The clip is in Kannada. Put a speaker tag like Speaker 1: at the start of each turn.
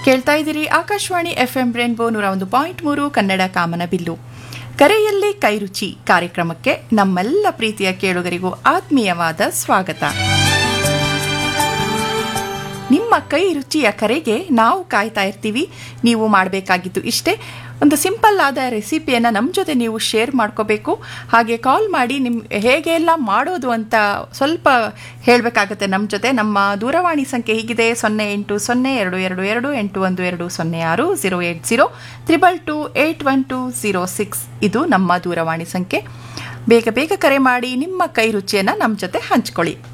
Speaker 1: ಕೇಳ್ತಾ ಇದ್ದೀರಿ ಆಕಾಶವಾಣಿ ಎಫ್ ಎಂ ರೇನ್ಬೋ ನೂರ ಒಂದು ಪಾಯಿಂಟ್ ಮೂರು ಕನ್ನಡ ಕಾಮನ ಬಿಲ್ಲು ಕರೆಯಲ್ಲಿ ಕೈರುಚಿ ಕಾರ್ಯಕ್ರಮಕ್ಕೆ ನಮ್ಮೆಲ್ಲ ಪ್ರೀತಿಯ ಕೇಳುಗರಿಗೂ ಆತ್ಮೀಯವಾದ ಸ್ವಾಗತ ನಿಮ್ಮ ಕೈ ರುಚಿಯ ಕರೆಗೆ ನಾವು ಕಾಯ್ತಾ ಇರ್ತೀವಿ ನೀವು ಮಾಡಬೇಕಾಗಿದ್ದು ಇಷ್ಟೇ ಒಂದು ಸಿಂಪಲ್ ಆದ ರೆಸಿಪಿಯನ್ನು ನಮ್ಮ ಜೊತೆ ನೀವು ಶೇರ್ ಮಾಡ್ಕೋಬೇಕು ಹಾಗೆ ಕಾಲ್ ಮಾಡಿ ನಿಮ್ ಹೇಗೆ ಎಲ್ಲ ಮಾಡೋದು ಅಂತ ಸ್ವಲ್ಪ ಹೇಳಬೇಕಾಗತ್ತೆ ನಮ್ಮ ಜೊತೆ ನಮ್ಮ ದೂರವಾಣಿ ಸಂಖ್ಯೆ ಹೀಗಿದೆ ಸೊನ್ನೆ ಎಂಟು ಸೊನ್ನೆ ಎರಡು ಎರಡು ಎರಡು ಎಂಟು ಒಂದು ಎರಡು ಸೊನ್ನೆ ಆರು zero eight zero triple two eight one two zero six ಇದು ನಮ್ಮ ದೂರವಾಣಿ ಸಂಖ್ಯೆ ಬೇಗ ಬೇಗ ಕರೆ ಮಾಡಿ ನಿಮ್ಮ ಕೈ ರುಚಿಯನ್ನು ನಮ್ಮ ಜೊತೆ ಹಂಚ್ಕೊಳ್ಳಿ